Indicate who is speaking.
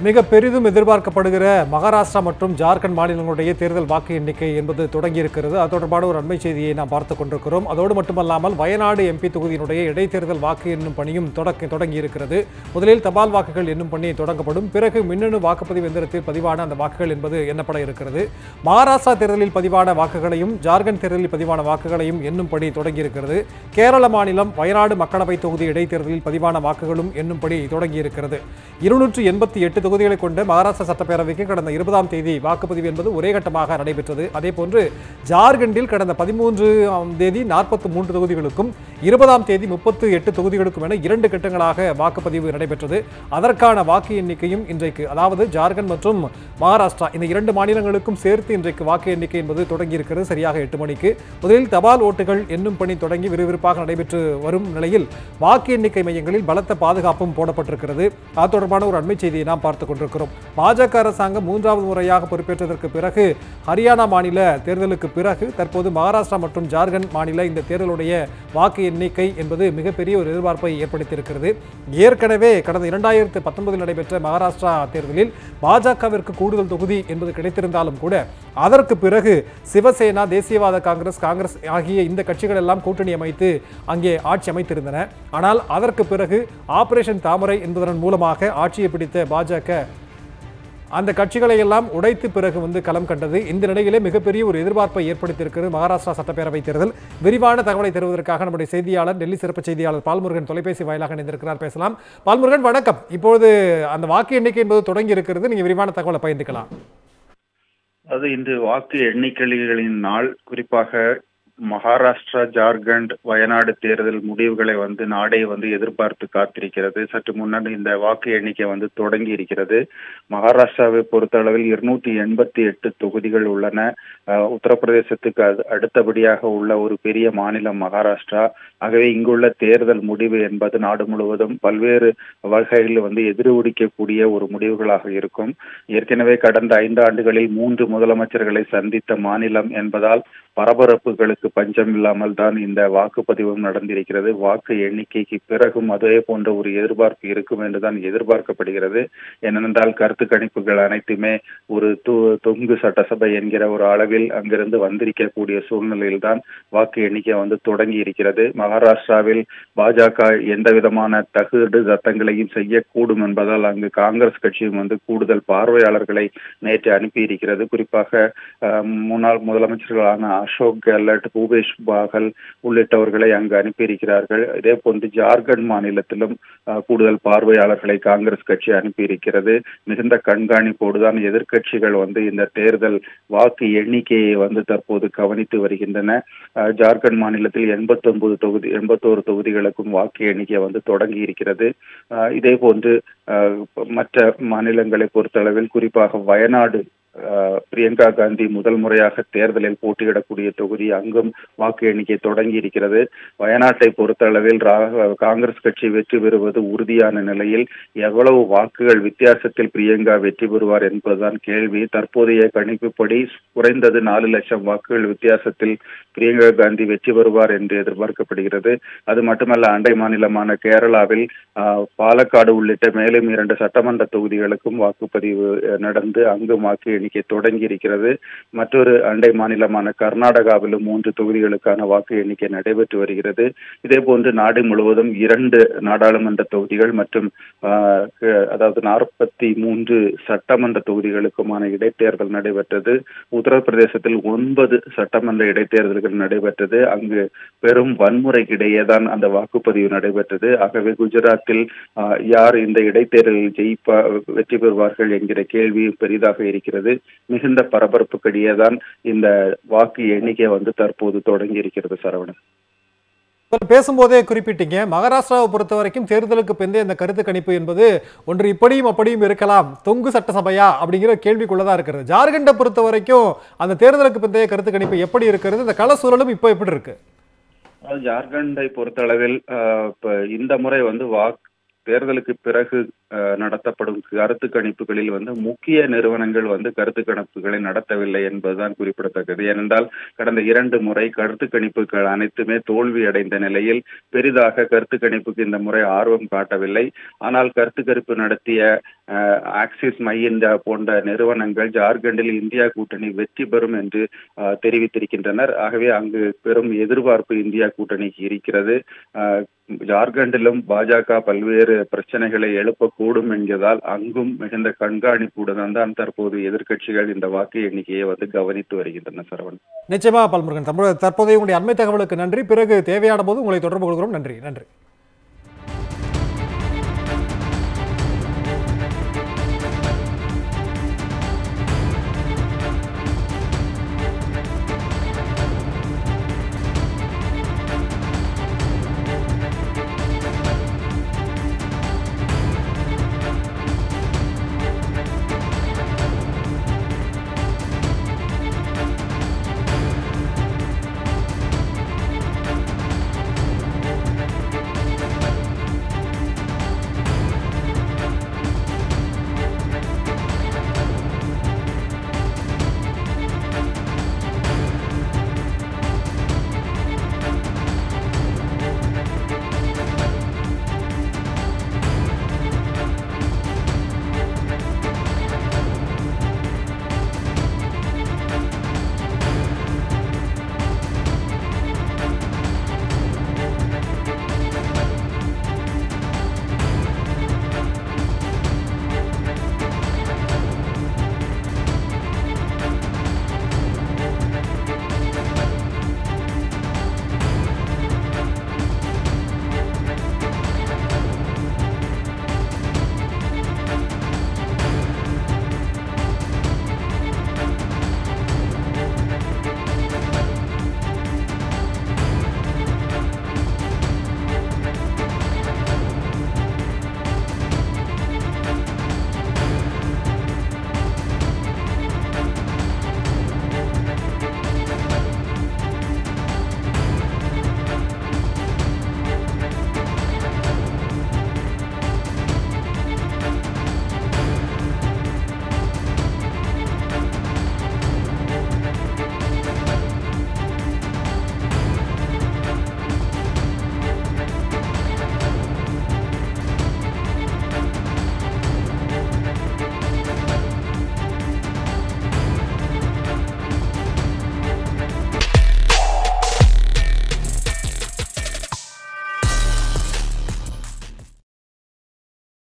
Speaker 1: மிக பெரிதும் எதிர்பார்க்கப்படுகிற மகாராஷ்டிரா மற்றும் ஜார்க்கண்ட் மாநிலங்களுடைய தேர்தல் வாக்கு எண்ணிக்கை என்பது தொடங்கியிருக்கிறது அது தொடர்பான ஒரு அண்மை செய்தியை நாம் பார்த்துக் கொண்டிருக்கிறோம் அதோடு மட்டுமல்லாமல் வயநாடு எம்பி தொகுதியினுடைய இடைத்தேர்தல் வாக்கு எண்ணும் பணியும் தொடக்க தொடங்கியிருக்கிறது முதலில் தபால் வாக்குகள் எண்ணும் பணி தொடங்கப்படும் பிறகு மின்னணு வாக்குப்பதிவு எந்திரத்தில் பதிவான அந்த வாக்குகள் என்பது எண்ணப்பட இருக்கிறது மகாராஷ்டிரா தேர்தலில் பதிவான வாக்குகளையும் ஜார்க்கண்ட் தேர்தலில் பதிவான வாக்குகளையும் எண்ணும் பணி தொடங்கியிருக்கிறது கேரள மாநிலம் வயநாடு மக்களவை தொகுதி இடைத்தேர்தலில் பதிவான வாக்குகளும் எண்ணும் பணி தொடங்கியிருக்கிறது இருநூற்று எண்பத்தி எட்டு தொகுதிகளை கொண்ட மகாராஷ்டிரா சட்டப்பேரவைக்கு கடந்த இருபதாம் தேதி வாக்குப்பதிவு என்பது ஒரே கட்டமாக நடைபெற்றது அதேபோன்று ஜார்க்கண்டில் கடந்த பதிமூன்று தேதி நாற்பத்தி மூன்று தொகுதிகளுக்கும் இருபதாம் தேதி முப்பத்து எட்டு தொகுதிகளுக்கும் என இரண்டு கட்டங்களாக வாக்குப்பதிவு நடைபெற்றது அதற்கான வாக்கு எண்ணிக்கையும் இன்றைக்கு அதாவது ஜார்க்கண்ட் மற்றும் மகாராஷ்டிரா இந்த இரண்டு மாநிலங்களுக்கும் சேர்த்து இன்றைக்கு வாக்கு எண்ணிக்கை என்பது தொடங்கியிருக்கிறது சரியாக எட்டு மணிக்கு முதலில் தபால் ஓட்டுகள் எண்ணும் பணி தொடங்கி விறுவிறுப்பாக நடைபெற்று வரும் நிலையில் வாக்கு எண்ணிக்கை மையங்களில் பலத்த பாதுகாப்பும் போடப்பட்டிருக்கிறது அது தொடர்பான ஒரு அண்மை செய்தியை நாம் பார்த்துக் கொண்டிருக்கிறோம் பாஜக அரசாங்கம் மூன்றாவது முறையாக பொறுப்பேற்றதற்கு பிறகு ஹரியானா மாநில தேர்தலுக்கு பிறகு தற்போது மகாராஷ்டிரா மற்றும் ஜார்க்கண்ட் மாநில இந்த தேர்தலுடைய வாக்கு எண்ணிக்கை என்பது மிகப்பெரிய ஒரு எதிர்பார்ப்பை ஏற்படுத்தியிருக்கிறது ஏற்கனவே கடந்த இரண்டாயிரத்து பத்தொன்பதில் நடைபெற்ற மகாராஷ்டிரா தேர்தலில் பாஜகவிற்கு கூடுதல் தொகுதி என்பது கிடைத்திருந்தாலும் கூட அதற்கு பிறகு சிவசேனா தேசியவாத காங்கிரஸ் காங்கிரஸ் ஆகிய இந்த கட்சிகள் எல்லாம் கூட்டணி அமைத்து அங்கே ஆட்சி அமைத்திருந்தன ஆனால் அதற்கு பிறகு ஆபரேஷன் தாமரை என்பதன் மூலமாக ஆட்சியை பிடித்த பாஜக அந்த கட்சிகளை எல்லாம் உடைத்து பிறகு வந்து களம் கண்டது இந்த நிலையிலே மிகப்பெரிய ஒரு எதிர்பார்ப்பை ஏற்படுத்தியிருக்கிறது மகாராஷ்டிரா சட்டப்பேரவை தேர்தல் விரிவான தகவலை தருவதற்காக நம்முடைய செய்தியாளர் டெல்லி சிறப்பு செய்தியாளர் பால்முருகன் தொலைபேசி வாயிலாக இணைந்திருக்கிறார் பேசலாம் பால்முருகன் வணக்கம் இப்பொழுது அந்த வாக்கு எண்ணிக்கை என்பது தொடங்கி இருக்கிறது நீங்க விரிவான தகவலை பகிர்ந்துக்கலாம்
Speaker 2: அது இன்று வாக்கு எண்ணிக்கைகளின் நாள் குறிப்பாக மகாராஷ்டிரா ஜார்க்கண்ட் வயநாடு தேர்தல் முடிவுகளை வந்து நாடே வந்து எதிர்பார்த்து காத்திருக்கிறது சற்று முன்னாடி இந்த வாக்கு எண்ணிக்கை வந்து தொடங்கி இருக்கிறது மகாராஷ்டிராவை பொறுத்தளவில் இருநூத்தி எண்பத்தி எட்டு தொகுதிகள் உள்ளன அஹ், உத்தரப்பிரதேசத்துக்கு அது அடுத்தபடியாக உள்ள ஒரு பெரிய மாநிலம் மகாராஷ்டிரா ஆகவே இங்குள்ள தேர்தல் முடிவு என்பது நாடு முழுவதும் பல்வேறு வகையில் வந்து எதிரொலிக்கக்கூடிய ஒரு முடிவுகளாக இருக்கும் ஏற்கனவே கடந்த ஐந்து ஆண்டுகளில் மூன்று முதலமைச்சர்களை சந்தித்த மாநிலம் என்பதால் பரபரப்புகளுக்கு பஞ்சம் இல்லாமல் தான் இந்த வாக்குப்பதிவும் நடந்திருக்கிறது வாக்கு எண்ணிக்கைக்கு பிறகும் அதே போன்ற ஒரு எதிர்பார்ப்பு இருக்கும் என்றுதான் எதிர்பார்க்கப்படுகிறது ஏனென்றால் கருத்து கணிப்புகள் அனைத்துமே ஒரு து தொங்கு சட்டசபை என்கிற ஒரு அளவில் அங்கிருந்து வந்திருக்கக்கூடிய சூழ்நிலையில் தான் வாக்கு எண்ணிக்கை வந்து தொடங்கி இருக்கிறது மகாராஷ்டிராவில் பாஜக எந்த விதமான தகுடு சத்தங்களையும் செய்யக்கூடும் என்பதால் அங்கு காங்கிரஸ் கட்சியும் வந்து கூடுதல் பார்வையாளர்களை நேற்று அனுப்பியிருக்கிறது குறிப்பாக அஹ், முன்னாள் முதலமைச்சர்களான அசோக் கெலட் பூபேஷ் பாகல் உள்ளிட்டவர்களை அங்கு அனுப்பியிருக்கிறார்கள் இதே போன்று ஜார்க்கண்ட் மாநிலத்திலும் அஹ், கூடுதல் பார்வையாளர்களை காங்கிரஸ் கட்சி அனுப்பியிருக்கிறது மிகுந்த கண்காணிப்போடு தான் எதிர்க்கட்சிகள் வந்து இந்த தேர்தல் வாக்கு எண்ணிக்கையை வந்து தற்போது கவனித்து வருகின்றன அஹ், ஜார்க்கண்ட் மாநிலத்தில் எண்பத்தி ஒன்பது தொகுதி எண்பத்தோரு தொகுதிகளுக்கும் வாக்கு எண்ணிக்கை வந்து தொடங்கி இருக்கிறது அஹ், இதே போன்று அஹ், மற்ற மாநிலங்களை பொறுத்தளவில் குறிப்பாக வயநாடு அஹ், பிரியங்கா காந்தி முதல் முறையாக தேர்தலில் போட்டியிடக்கூடிய தொகுதி அங்கும் வாக்கு எண்ணிக்கை தொடங்கி இருக்கிறது வயநாட்டை பொறுத்தளவில் ரா- காங்கிரஸ் கட்சி வெற்றி பெறுவது உறுதியான நிலையில் எவ்வளவு வாக்குகள் வித்தியாசத்தில் பிரியங்கா வெற்றி பெறுவார் என்பதுதான் கேள்வி தற்போதைய கணிப்புப்படி குறைந்தது நாலு லட்சம் வாக்குகள் வித்தியாசத்தில் பிரியங்கா காந்தி வெற்றி பெறுவார் என்று எதிர்பார்க்கப்படுகிறது அது மட்டுமல்ல அண்டை மாநிலமான கேரளாவில் ஆஹ், பாலக்காடு உள்ளிட்ட மேலும் இரண்டு சட்டமன்ற தொகுதிகளுக்கும் வாக்குப்பதிவு அஹ், நடந்து அங்கும் வாக்கு எண்ணிக்கை தொடங்கி இருக்கிறது மற்றொரு அண்டை மாநிலமான கர்நாடகாவிலும் மூன்று தொகுதிகளுக்கான வாக்கு எண்ணிக்கை நடைபெற்று வருகிறது இதே போன்று நாடு முழுவதும் இரண்டு நாடாளுமன்ற தொகுதிகள் மற்றும் ஆஹ், க- அதாவது நாற்பத்தி மூன்று சட்டமன்ற தொகுதிகளுக்குமான இடைத்தேர்தல் நடைபெற்றது உத்தரப்பிரதேசத்தில் ஒன்பது சட்டமன்ற இடைத்தேர்தல்கள் நடைபெற்றது அங்கு பெரும் வன்முறைக்கிடையே தான் அந்த வாக்குப்பதிவு நடைபெற்றது ஆகவே குஜராத்தில் ஆஹ், யார் இந்த இடைத்தேர்தலில் ஜெயிப்பா வெற்றி பெறுவார்கள் என்கிற கேள்வி பெரிதாக இருக்கிறது மிகுந்த பரபரப்புக்கிடையே தான் இந்த வாக்கு எண்ணிக்கை வந்து தற்போது தொடங்கி இருக்கிறது சரவணன்
Speaker 1: இப்ப பேசும்போதே குறிப்பிட்டீங்க மகாராஷ்டிராவை பொறுத்த வரைக்கும் தேர்தலுக்கு பிந்தைய இந்த கருத்து கணிப்பு என்பது ஒன்று இப்படியும் அப்படியும் இருக்கலாம் தொங்கு சட்டசபையா அப்படிங்கிற கேள்விக்குள்ளதான் இருக்கிறது ஜார்க்கண்டை பொறுத்த வரைக்கும் அந்த தேர்தலுக்கு பிந்தைய கருத்து கணிப்பு எப்படி இருக்கிறது இந்த கள சூழலும் இப்போ எப்படி இருக்கு
Speaker 2: அதாவது ஜார்க்கண்டை பொறுத்தளவில் ஆஹ், இப்ப இந்த முறை வந்து வாக்கு தேர்தலுக்கு பிறகு அஹ், நடத்தப்படும் கருத்து கணிப்புகளில் வந்து முக்கிய நிறுவனங்கள் வந்து கருத்து கணிப்புகளை நடத்தவில்லை என்பதுதான் குறிப்பிடத்தக்கது ஏனென்றால் கடந்த இரண்டு முறை கருத்து கணிப்புகள் அனைத்துமே தோல்வி அடைந்த நிலையில் பெரிதாக கருத்து கணிப்புக்கு இந்த முறை ஆர்வம் காட்டவில்லை ஆனால் கருத்து கணிப்பு நடத்திய ஆக்சிஸ் மை இந்தியா போன்ற நிறுவனங்கள் ஜார்க்கண்டில் இந்தியா கூட்டணி வெற்றி பெறும் என்று அஹ், தெரிவித்திருக்கின்றனர் ஆகவே அங்கு பெரும் எதிர்பார்ப்பு இந்தியா கூட்டணிக்கு இருக்கிறது அஹ், ஜார்க்கண்டிலும் பாஜக பல்வேறு பிரச்சனைகளை எழுப்பக்கூடும் என்கிறதால் அங்கும் மிகுந்த கண்காணிப்புடன் தான் தற்போது எதிர்க்கட்சிகள் இந்த வாக்கு எண்ணிக்கையை வந்து கவனித்து வருகின்றன சரவணன்
Speaker 1: நிச்சயமா பல்முருகன் தற்போது தற்போதைய உங்களுடைய அண்மை தகவலுக்கு நன்றி பிறகு தேவையான போது உங்களை தொடர்பு கொள்கிறோம் நன்றி நன்றி